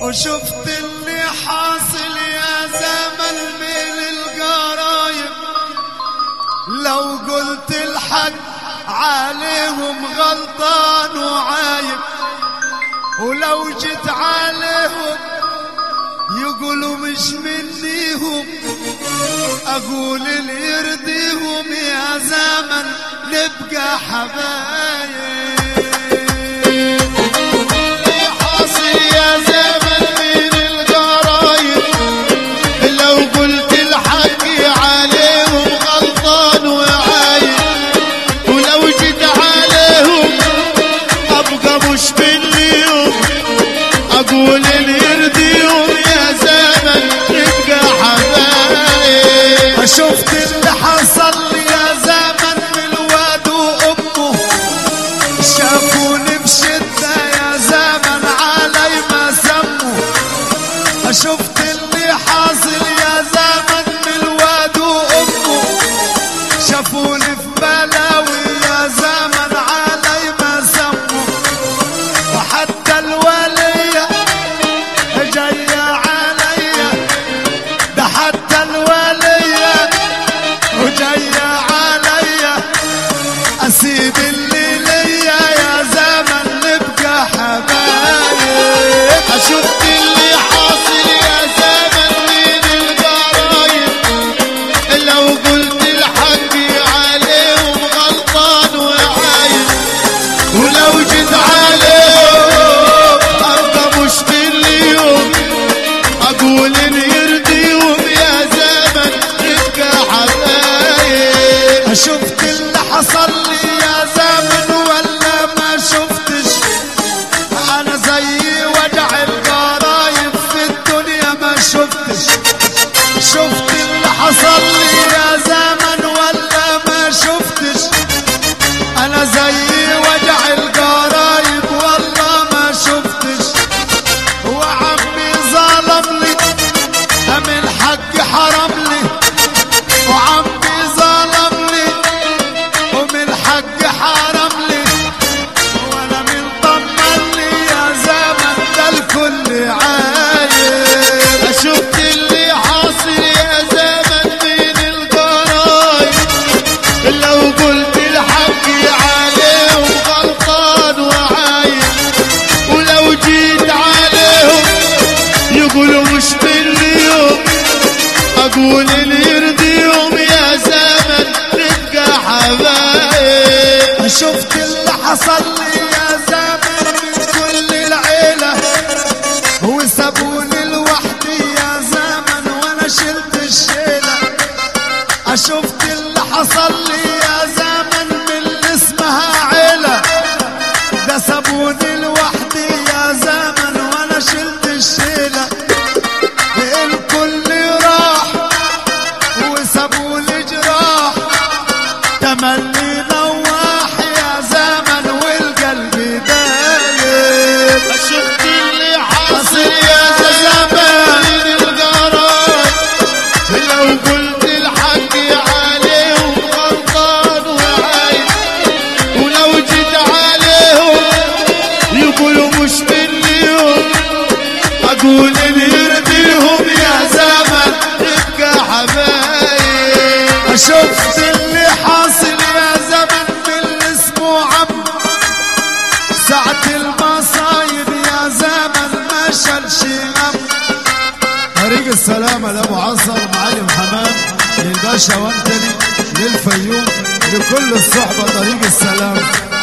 وشفت اللي حاصل يا زمن من القرايب لو قلت الحق عليهم غلطان وعايب ولو جيت عليهم يقولوا مش منيهم اقول اللي يرضيهم يا زمن نبقى حبايب حاصل يا زمن من القرايب لو قلت الحق عليهم غلطان وعايب ولو جيت عليهم ابقى مش منيهم اقول اللي يرضيهم يا زمن نبقى حبايب شفت اللي حصل لي يا زمن من الواد وامه شافوني بشدة يا زمن علي ما سموا شفت اللي حاصل يا زمن من الواد وامه شافوني في بلاوي يا زمن علي ما سموا وحتى الولية جاية عليا ده حتى الولية وجاية عليا اسيب اللي ليا يا زمن نبقى حبايب شفت اللي حاصل يا زمن من القرايب لو قلت الحق عليهم غلطان وعايب ولو جيت عليهم ابقى مش باليوم اقول ان يرضيهم يا زمن نبقى حبايب شفت اللي حصل لي يا زمن ولا ما شفتش انا زي وجع القرايب في الدنيا ما شفتش شفت اللي حصل لي يا زمن ولا ما شفتش انا زي وجع القرايب والله ما شفتش وعمي ظلم لي ام الحق حرم لي وعمي ظلم لي ومن الحق حرم لي وانا من طمن لي يا زمن ده الكل عايب شفت اللي حاصل يا زمن من القرايب لو قلت الحق عليهم غلطان وعايب ولو جيت عليهم يقولوا مش باليوم اقول اللي يرضيهم يا زمن نبقى حبايب شفت اللي حصل لي يا زمن من كل العيلة وسابوني لوحدي يا زمن وانا شلت الشيلة شفت اللي حصل لي يا زمن من اللي اسمها عيلة ده سابوني لوحدي يا زمن وانا شلت الشيلة الكل راح وسابولي جراح تملي نواح يا زمن والقلب دايب شفت اللي حاصل يا زمان القرار لو قلت الحق عليهم غلطان وعايب ولو جيت عليهم يقولوا مش منيهم اقول اللي يرضيهم يا زمن نبقى حبايب شفت اللي حاصل يا زمن باللي اسمه عم ساعة المصايب يا زمن ما شالش هم طريق السلامة لأبو عصر معلم حمام للباشا وانتني للفيوم لكل الصحبة طريق السلام